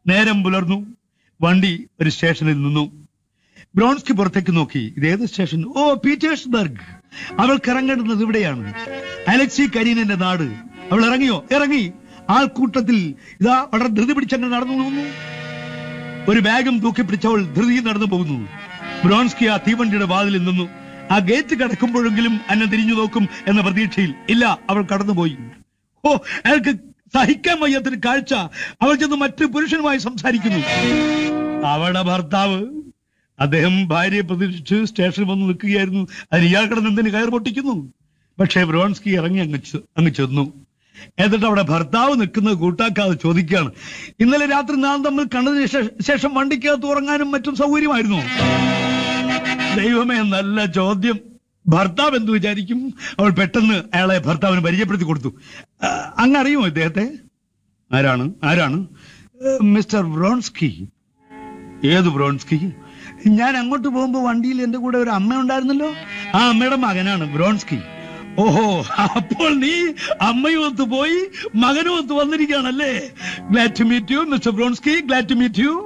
നേരം പുലർന്നു വണ്ടി ഒരു സ്റ്റേഷനിൽ നിന്നു ബ്രോൺസ്കി പുറത്തേക്ക് നോക്കി ഇതേത് സ്റ്റേഷൻ ഓ പീറ്റേഴ്സ്ബർഗ് അവൾക്ക് ഇറങ്ങേണ്ടുന്നത് ഇവിടെയാണ് അലക്സി കരീനന്റെ നാട് അവൾ ഇറങ്ങിയോ ഇറങ്ങി ആൾക്കൂട്ടത്തിൽ ഇതാ വളരെ ധൃതി പിടിച്ചങ്ങനെ നടന്നു പോകുന്നു ഒരു ബാഗും തൂക്കി പിടിച്ചവൾ ധൃതി നടന്നു പോകുന്നു ബ്രോൺസ്കി ആ തീവണ്ടിയുടെ വാതിലിൽ നിന്നു ആ ഗേറ്റ് കടക്കുമ്പോഴെങ്കിലും എന്നെ തിരിഞ്ഞു നോക്കും എന്ന പ്രതീക്ഷയിൽ ഇല്ല അവൾ കടന്നുപോയി ഓ അയാൾക്ക് സഹിക്കാൻ വയ്യാത്തൊരു കാഴ്ച അവൾ ചെന്ന് മറ്റു പുരുഷനുമായി സംസാരിക്കുന്നു അവളുടെ ഭർത്താവ് അദ്ദേഹം ഭാര്യയെ പ്രതീക്ഷിച്ച് സ്റ്റേഷനിൽ വന്ന് നിൽക്കുകയായിരുന്നു അതിന് ഇയാൾ കിടന്ന് എന്തിന് കയർ പൊട്ടിക്കുന്നു പക്ഷേ ബ്രോൺസ്കി ഇറങ്ങി അങ്ങ് ചെ- അങ്ങ് ചെന്നു എന്നിട്ട് അവിടെ ഭർത്താവ് നിൽക്കുന്നത് കൂട്ടാക്കാതെ ചോദിക്കുകയാണ് ഇന്നലെ രാത്രി നാം തമ്മിൽ കണ്ടതിന് ശേ- ശേഷം വണ്ടിക്കകത്ത് ഉറങ്ങാനും മറ്റും സൗകര്യമായിരുന്നു ദൈവമേ നല്ല ചോദ്യം ഭർത്താവ് എന്ത് വിചാരിക്കും അവൾ പെട്ടെന്ന് അയാളെ ഭർത്താവിന് പരിചയപ്പെടുത്തി കൊടുത്തു ആ, അങ്ങ് അറിയുമോ ഇദ്ദേഹത്തെ ആരാണ് ആരാണ് ഏ, മിസ്റ്റർ ബ്രോൺസ്കി ഏത് ബ്രോൺസ്കി ഞാൻ അങ്ങോട്ട് പോകുമ്പോ വണ്ടിയിൽ എന്റെ കൂടെ ഒരു അമ്മ ഉണ്ടായിരുന്നല്ലോ ആ അമ്മയുടെ മകനാണ് ബ്രോൺസ്കി ഓഹോ അപ്പോൾ നീ അമ്മയും ഒത്ത് പോയി മകനും ഒത്ത് വന്നിരിക്കുകയാണല്ലേ glad to meet you mister Bronski glad to meet U